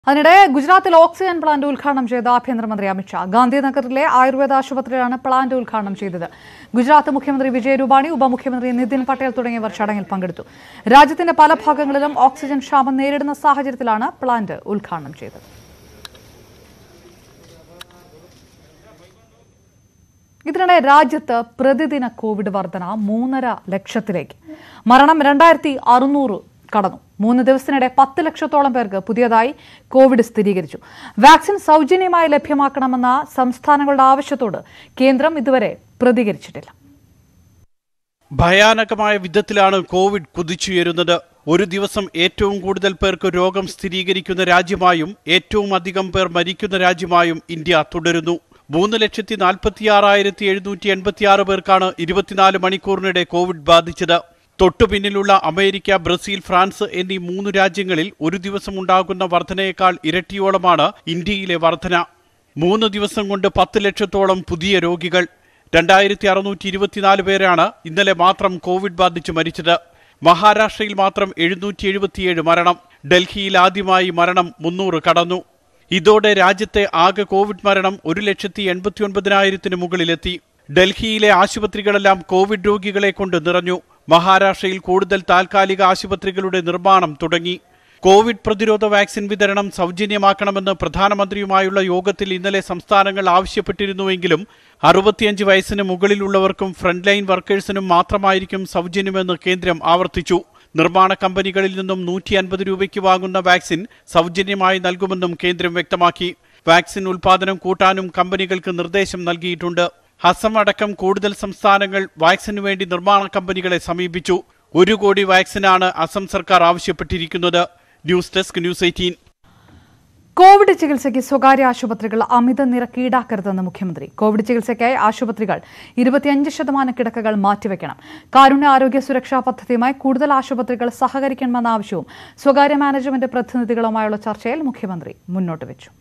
അതിനിടെ ഗുജറാത്തിൽ oxygen plant ഉദ്ഘാടനം ചെയ്ത ആഭ്യന്തരമന്ത്രി അമിത്ഷാ ഗാന്ധിനഗറിലെ ആയുർവേദ ആശുപത്രിയിലാണ് പ്ലാന്റ് ഉദ്ഘാടനം ചെയ്തത് ഗുജറാത്ത് മുഖ്യമന്ത്രി വിജയ് രൂപാണി ഉപമുഖ്യമന്ത്രി നിതിൻ പട്ടേൽ തുടങ്ങിയവർ ചടങ്ങിൽ പങ്കെടുത്തു രാജ്യത്തിന്റെ പല ഭാഗങ്ങളിലും ഓക്സിജൻ ക്ഷാമം നേരിടുന്ന സാഹചര്യത്തിലാണ് പ്ലാന്റ് ഉദ്ഘാടനം ചെയ്തത് ഇതിനിടെ രാജ്യത്ത് പ്രതിദിന കോവിഡ് വർധന മൂന്നര ലക്ഷത്തിലേക്ക് മരണം രണ്ടായിരത്തി അറുന്നൂറ് കടന്നു മൂന്ന് ദിവസത്തിനിടെ പത്ത് ലക്ഷത്തോളം പേർക്ക് പുതിയതായി കോവിഡ് സ്ഥിരീകരിച്ചു വാക്സിൻ സൗജന്യമായി ലഭ്യമാക്കണമെന്ന സംസ്ഥാനങ്ങളുടെ ആവശ്യത്തോട് കേന്ദ്രം ഇതുവരെ പ്രതികരിച്ചിട്ടില്ല ഭയാനകമായ വിധത്തിലാണ് കോവിഡ് കുതിച്ചുയരുന്നത് ഒരു ദിവസം ഏറ്റവും കൂടുതൽ പേർക്ക് രോഗം സ്ഥിരീകരിക്കുന്ന രാജ്യമായും ഏറ്റവും അധികം പേർ മരിക്കുന്ന രാജ്യമായും ഇന്ത്യ തുടരുന്നു മൂന്ന് ലക്ഷത്തി നാൽപ്പത്തി ആറായിരത്തി എഴുന്നൂറ്റി എൺപത്തി ആറ് പേർക്കാണ് ഇരുപത്തിനാല് മണിക്കൂറിനിടെ കോവിഡ് ബാധിച്ചത് തൊട്ടുപിന്നിലുള്ള അമേരിക്ക ബ്രസീൽ ഫ്രാൻസ് എന്നീ മൂന്ന് രാജ്യങ്ങളിൽ ഒരു ദിവസം ഉണ്ടാകുന്ന വർധനയേക്കാൾ ഇരട്ടിയോളമാണ് ഇന്ത്യയിലെ വർധന മൂന്ന് ദിവസം കൊണ്ട് പത്ത് ലക്ഷത്തോളം പുതിയ രോഗികൾ രണ്ടായിരത്തി അറുന്നൂറ്റി ഇരുപത്തിനാല് പേരാണ് ഇന്നലെ മാത്രം കോവിഡ് ബാധിച്ച് മരിച്ചത് മഹാരാഷ്ട്രയിൽ മാത്രം എഴുന്നൂറ്റി എഴുപത്തിയേഴ് മരണം ഡൽഹിയിൽ ആദ്യമായി മരണം മുന്നൂറ് കടന്നു ഇതോടെ രാജ്യത്തെ ആകെ കോവിഡ് മരണം ഒരു ലക്ഷത്തി എൺപത്തി ഒൻപതിനായിരത്തിന് മുകളിലെത്തി ഡൽഹിയിലെ ആശുപത്രികളെല്ലാം കോവിഡ് രോഗികളെ കൊണ്ട് നിറഞ്ഞു മഹാരാഷ്ട്രയിൽ കൂടുതൽ താൽക്കാലിക ആശുപത്രികളുടെ നിർമ്മാണം തുടങ്ങി കോവിഡ് പ്രതിരോധ വാക്സിൻ വിതരണം സൗജന്യമാക്കണമെന്ന് പ്രധാനമന്ത്രിയുമായുള്ള യോഗത്തിൽ ഇന്നലെ സംസ്ഥാനങ്ങൾ ആവശ്യപ്പെട്ടിരുന്നുവെങ്കിലും അറുപത്തിയഞ്ച് വയസ്സിന് മുകളിലുള്ളവർക്കും ഫ്രണ്ട് ലൈൻ വർക്കേഴ്സിനും മാത്രമായിരിക്കും സൗജന്യമെന്ന് കേന്ദ്രം ആവർത്തിച്ചു നിർമ്മാണ കമ്പനികളിൽ നിന്നും നൂറ്റി അൻപത് രൂപയ്ക്ക് വാങ്ങുന്ന വാക്സിൻ സൗജന്യമായി നൽകുമെന്നും കേന്ദ്രം വ്യക്തമാക്കി വാക്സിൻ ഉൽപാദനം കൂട്ടാനും കമ്പനികൾക്ക് നിർദ്ദേശം നൽകിയിട്ടുണ്ട് അസം അടക്കം കൂടുതൽ സംസ്ഥാനങ്ങൾ വാക്സിനു വേണ്ടി നിർമ്മാണ കമ്പനികളെ സമീപിച്ചു ഒരു കോടി വാക്സിനാണ് അസം സർക്കാർ ആവശ്യപ്പെട്ടിരിക്കുന്നത് news desk news eighteen covid ചികിത്സയ്ക്ക് സ്വകാര്യ ആശുപത്രികൾ അമിത നിരക്ക് ഈടാക്കരുതെന്ന് മുഖ്യമന്ത്രി കോവിഡ് ചികിത്സയ്ക്കായി ആശുപത്രികൾ ഇരുപത്തിയഞ്ച് ശതമാനം കിടക്കകൾ മാറ്റിവെക്കണം കാരുണ്യ ആരോഗ്യ സുരക്ഷാ പദ്ധതിയുമായി കൂടുതൽ ആശുപത്രികൾ സഹകരിക്കണമെന്ന ആവശ്യവും സ്വകാര്യ മാനേജ്മെന്റ് പ്രതിനിധികളുമായുള്ള ചർച്ചയിൽ മുഖ്യമന്ത്രി മുന്നോട്ട് വെച്ചു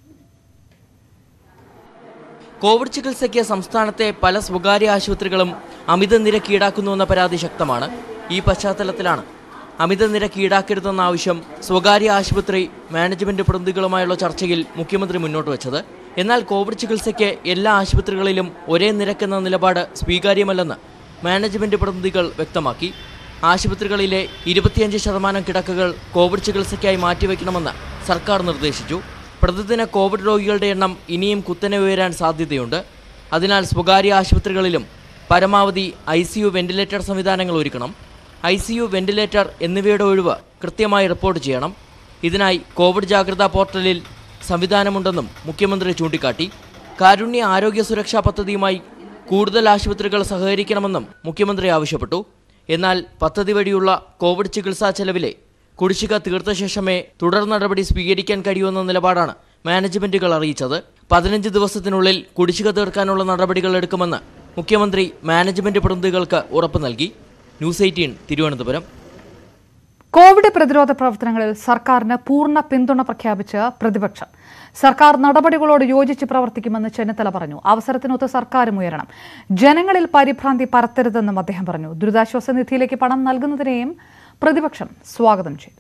കോവിഡ് ചികിത്സയ്ക്ക് സംസ്ഥാനത്തെ പല സ്വകാര്യ ആശുപത്രികളും അമിത നിരക്ക് ഈടാക്കുന്നുവെന്ന പരാതി ശക്തമാണ് ഈ പശ്ചാത്തലത്തിലാണ് അമിത നിരക്ക് ഈടാക്കരുതെന്ന ആവശ്യം സ്വകാര്യ ആശുപത്രി മാനേജ്മെന്റ് പ്രതിനിധികളുമായുള്ള ചർച്ചയിൽ മുഖ്യമന്ത്രി മുന്നോട്ട് വെച്ചത് എന്നാൽ കോവിഡ് ചികിത്സയ്ക്ക് എല്ലാ ആശുപത്രികളിലും ഒരേ നിരക്കെന്ന നിലപാട് സ്വീകാര്യമല്ലെന്ന് മാനേജ്മെന്റ് പ്രതിനിധികൾ വ്യക്തമാക്കി ആശുപത്രികളിലെ ഇരുപത്തിയഞ്ച് ശതമാനം കിടക്കകൾ കോവിഡ് ചികിത്സയ്ക്കായി മാറ്റിവെക്കണമെന്ന് സർക്കാർ നിർദ്ദേശിച്ചു പ്രതിദിന കോവിഡ് രോഗികളുടെ എണ്ണം ഇനിയും കുത്തനെ ഉയരാൻ സാധ്യതയുണ്ട് അതിനാൽ സ്വകാര്യ ആശുപത്രികളിലും പരമാവധി ഐ സി യു വെന്റിലേറ്റർ സംവിധാനങ്ങൾ ഒരുക്കണം ഐ സി യു വെന്റിലേറ്റർ എന്നിവയുടെ ഒഴിവ് കൃത്യമായി റിപ്പോർട്ട് ചെയ്യണം ഇതിനായി കോവിഡ് ജാഗ്രതാ പോർട്ടലിൽ സംവിധാനമുണ്ടെന്നും മുഖ്യമന്ത്രി ചൂണ്ടിക്കാട്ടി കാരുണ്യ ആരോഗ്യ സുരക്ഷാ പദ്ധതിയുമായി കൂടുതൽ ആശുപത്രികൾ സഹകരിക്കണമെന്നും മുഖ്യമന്ത്രി ആവശ്യപ്പെട്ടു എന്നാൽ പദ്ധതി വഴിയുള്ള കോവിഡ് ചികിത്സാ ചെലവിലെ കുടിശ്ശിക തീർത്ത ശേഷമേ തുടർ നടപടി സ്വീകരിക്കാൻ കഴിയൂവെന്ന നിലപാടാണ് മാനേജ്മെന്റുകൾ അറിയിച്ചത് പതിനഞ്ച് ദിവസത്തിനുള്ളിൽ കുടിശ്ശിക തീർക്കാനുള്ള നടപടികൾ എടുക്കുമെന്ന് മുഖ്യമന്ത്രി മാനേജ്മെന്റ് പ്രതിനിധികൾക്ക് ഉറപ്പ് നൽകി ന്യൂസ് എയ്റ്റീൻ തിരുവനന്തപുരം കോവിഡ് പ്രതിരോധ പ്രവർത്തനങ്ങളിൽ സർക്കാരിന് പൂർണ്ണ പിന്തുണ പ്രഖ്യാപിച്ച് പ്രതിപക്ഷം സർക്കാർ നടപടികളോട് യോജിച്ച് പ്രവർത്തിക്കുമെന്ന് ചെന്നിത്തല പറഞ്ഞു അവസരത്തിനൊത്ത് സർക്കാരും ഉയരണം ജനങ്ങളിൽ പരിഭ്രാന്തി പരത്തരുതെന്നും അദ്ദേഹം പറഞ്ഞു ദുരിതാശ്വാസ നിധിയിലേക്ക് പണം നൽകുന്നതിനെയും പ്രതിപക്ഷം സ്വാഗതം ചെയ്തു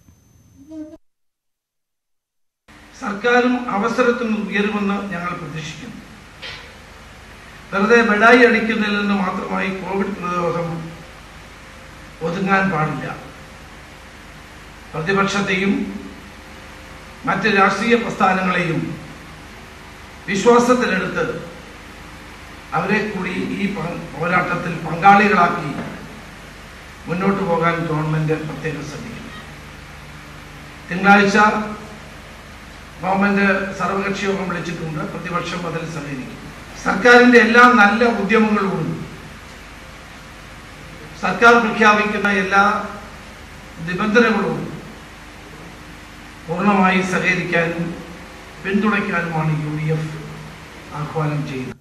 സർക്കാരും അവസരത്തിന് ഉയരുമെന്ന് ഞങ്ങൾ പ്രതീക്ഷിക്കുന്നു വെറുതെ ബെഡായി അടിക്കുന്നതിൽ നിന്ന് മാത്രമായി കോവിഡ് പ്രതിരോധം ഒതുങ്ങാൻ പാടില്ല പ്രതിപക്ഷത്തെയും മറ്റ് രാഷ്ട്രീയ പ്രസ്ഥാനങ്ങളെയും വിശ്വാസത്തിലെടുത്ത് അവരെ കൂടി ഈ പ- പോരാട്ടത്തിൽ പങ്കാളികളാക്കി മുന്നോട്ട് പോകാൻ ഗവൺമെന്റ് പ്രത്യേകം ശ്രദ്ധിക്കും തിങ്കളാഴ്ച ഗവൺമെന്റ് സർവകക്ഷി യോഗം വിളിച്ചിട്ടുണ്ട് പ്രതിപക്ഷം അതിൽ സഹകരിക്കും സർക്കാരിന്റെ എല്ലാ നല്ല ഉദ്യമങ്ങളും സർക്കാർ പ്രഖ്യാപിക്കുന്ന എല്ലാ നിബന്ധനകളും പൂർണ്ണമായി സഹകരിക്കാനും പിന്തുണയ്ക്കാനുമാണ് യു ഡി എഫ് ആഹ്വാനം ചെയ്യുന്നത്